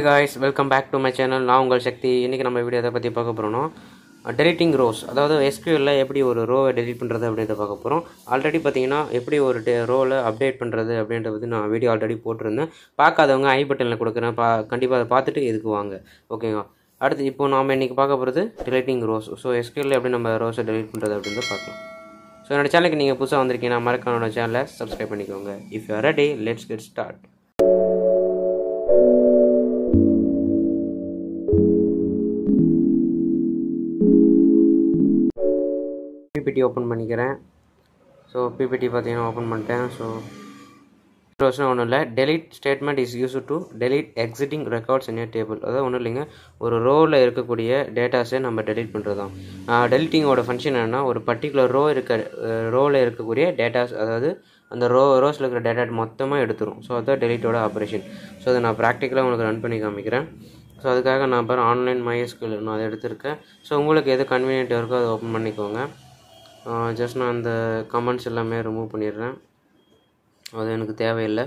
guys welcome back to my channel நான் உங்கள் சக்தி இன்றைக்கி நம்ம வீடியோ எதை பற்றி பார்க்க போகிறோம்னா டெலிட்டிங் ரோஸ் அதாவது எஸ்கியூஎல்ல எப்படி ஒரு ரோவை டெலிட் பண்ணுறது அப்படின்றத பார்க்க போகிறோம் ஆல்ரெடி பார்த்தீங்கன்னா எப்படி ஒரு டே ரோவில் அப்டேட் பண்ணுறது அப்படின்றத பற்றி நான் வீடியோ ஆல்ரெடி போட்டிருந்தேன் பார்க்காதவங்க ஐ பட்டனில் கொடுக்குறேன் பா கண்டிப்பாக அதை பார்த்துட்டு இதுக்கு வாங்க ஓகேங்களா அடுத்து இப்போ நாம் இன்றைக்கி பார்க்க போகிறது டெலிட்டிங் ரோஸ் ஸோ எஸ்கியூஎல்ல எப்படி நம்ம ரோஸை டெலிட் பண்ணுறது அப்படின்றத பார்க்கலாம் ஸோ என்னோட சேனலுக்கு நீங்கள் புதுசாக வந்திருக்கீங்கன்னா மறக்காம என்னோட சேனலை சப்ஸ்கிரைப் பண்ணிக்கோங்க if you ready let's get start PPT open பண்ணிக்கிறேன் ஸோ பிபிடி பார்த்தீங்கன்னா ஓப்பன் பண்ணிட்டேன் ஸோ ப்ரோஸ்னால் ஒன்றும் இல்லை delete statement is use to delete existing records in a table அதாவது ஒன்றும் இல்லைங்க ஒரு ரோவில் இருக்கக்கூடிய டேட்டாஸை நம்ம டெலிட் பண்ணுறது தான் டெலிட்டிங்கோட ஃபங்க்ஷன் என்னென்னா ஒரு பர்டிகுலர் ரோ இருக்க ரோவில் இருக்கக்கூடிய டேட்டாஸ் அதாவது அந்த ரோ ரோஸில் இருக்கிற டேட்டா மொத்தமாக எடுத்துரும் ஸோ அதுதான் டெலிட்டோட ஆப்ரேஷன் ஸோ அதை நான் ப்ராக்டிக்கலாக உங்களுக்கு ரன் பண்ணி காமிக்கிறேன் ஸோ அதுக்காக நான் பாரு ஆன்லைன் மைஎஸ்கில் நான் அதை எடுத்திருக்கேன் ஸோ உங்களுக்கு எது கன்வீனியன்ட் இருக்கோ அதை ஓப்பன் பண்ணிக்கோங்க ஜஸ்ட் நான் அந்த கமெண்ட்ஸ் எல்லாமே ரிமூவ் பண்ணிடுறேன் அது எனக்கு தேவையில்லை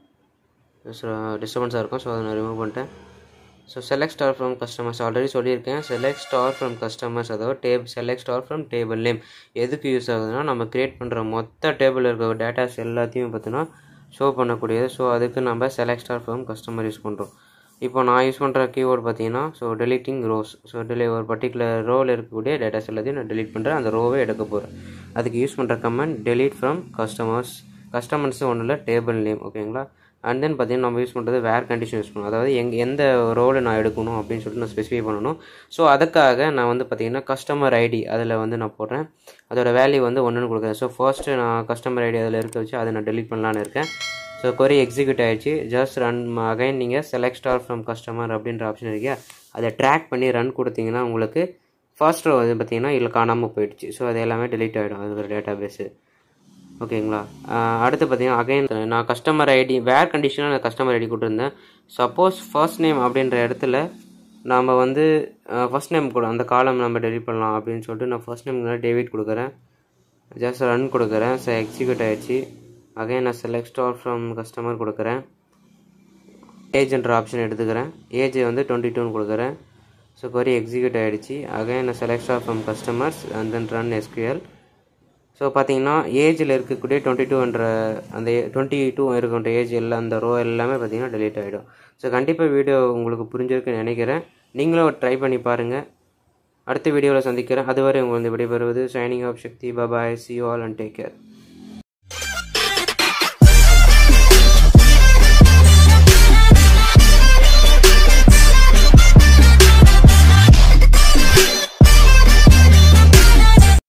டிஸ்டர்பன்ஸாக இருக்கும் ஸோ அதை நான் ரிமூவ் பண்ணிட்டேன் so select star from customers already சொல்லியிருக்கேன் செலக்ட் ஸ்டார் ஃப்ரம் கஸ்டமர்ஸ் அதாவது tab select star from table name எதுக்கு யூஸ் ஆகுதுன்னா நம்ம க்ரியேட் பண்ணுற மொத்த டேபிளில் இருக்க டேட்டாஸ் எல்லாத்தையும் பார்த்தீங்கன்னா ஷோ பண்ணக்கூடியது ஸோ அதுக்கு நம்ம select star from customer use பண்ணுறோம் இப்போ நான் யூஸ் பண்ணுற கீவேர்டு பார்த்தீங்கன்னா so deleting rows so delete ஒரு பர்டிகுலர் ரோவில் இருக்கக்கூடிய டேட்டாஸ் எல்லாத்தையும் நான் டெலிட் பண்ணுறேன் அந்த ரோவே எடுக்க போகிறேன் அதுக்கு யூஸ் பண்ணுற command delete from customers customers ஒன்றும் இல்லை டேபிள் நேம் ஓகேங்களா அண்ட் தென் பார்த்தீங்கன்னா நம்ம யூஸ் பண்ணுறது வேர் கண்டிஷன் யூஸ் பண்ணணும் அதாவது எங் எந்த ரோலை நான் எடுக்கணும் அப்படின்னு சொல்லிட்டு நான் ஸ்பெசிஃபை பண்ணணும் ஸோ அதுக்காக நான் வந்து பார்த்தீங்கன்னா கஸ்டமர் ஐடி அதில் வந்து நான் போடுறேன் அதோட வேல்யூ வந்து ஒன்றுன்னு கொடுக்குறேன் ஸோ ஃபர்ஸ்ட்டு நான் கஸ்டமர் ஐடி அதில் இருக்க வச்சு அதை நான் டெலிட் பண்ணலான்னு இருக்கேன் ஸோ கொரி எக்ஸிக்யூட் ஆகிடுச்சு ஜஸ்ட் ரன் அகைன் நீங்கள் செலக்ட் ஸ்டார் ஃப்ரம் கஸ்டமர் அப்படின்ற ஆப்ஷன் இருக்கா அதை ட்ராக் பண்ணி ரன் கொடுத்தீங்கன்னா உங்களுக்கு ஃபர்ஸ்ட் ரோ வந்து பார்த்தீங்கன்னா இதில் காணாமல் போயிடுச்சு ஸோ அது எல்லாமே டெலிட் ஆகிடும் அது ஒரு டேட்டா பேஸு ஓகேங்களா அடுத்து பார்த்தீங்கன்னா அகைன் நான் கஸ்டமர் ஐடி வேர் கண்டிஷனாக நான் கஸ்டமர் ஐடி கொடுத்துருந்தேன் சப்போஸ் ஃபர்ஸ்ட் நேம் அப்படின்ற இடத்துல நாம் வந்து ஃபஸ்ட் நேம் கூட அந்த காலம் நம்ம டெலிட் பண்ணலாம் அப்படின்னு சொல்லிட்டு நான் ஃபர்ஸ்ட் நேம் டேவிட் கொடுக்குறேன் ஜஸ்ட் ரன் கொடுக்குறேன் ஸோ எக்ஸிக்யூட் ஆகிடுச்சு அகைன் நான் செலக்ட் ஸ்டார் ஃப்ரம் கஸ்டமர் கொடுக்குறேன் ஏஜ்ன்ற ஆப்ஷன் எடுத்துக்கிறேன் ஏஜ் வந்து டுவெண்ட்டி டூன்னு கொடுக்குறேன் ஸோ கொரி எக்ஸிக்யூட் ஆகிடுச்சு அகைன் நான் select star from customers and then run SQL so பார்த்தீங்கன்னா ஏஜில் இருக்கக்கூடிய டுவெண்ட்டி டூன்ற அந்த டுவெண்ட்டி டூ இருக்கின்ற ஏஜ் எல்லாம் அந்த ரோ எல்லாமே பார்த்தீங்கன்னா டெலீட் ஆகிடும் ஸோ கண்டிப்பாக வீடியோ உங்களுக்கு புரிஞ்சிருக்குன்னு நினைக்கிறேன் நீங்களும் ட்ரை பண்ணி பாருங்கள் அடுத்த வீடியோவில் சந்திக்கிறேன் அதுவரை உங்களுக்கு விடைபெறுவது shining of Sakthi bye bye see all and take care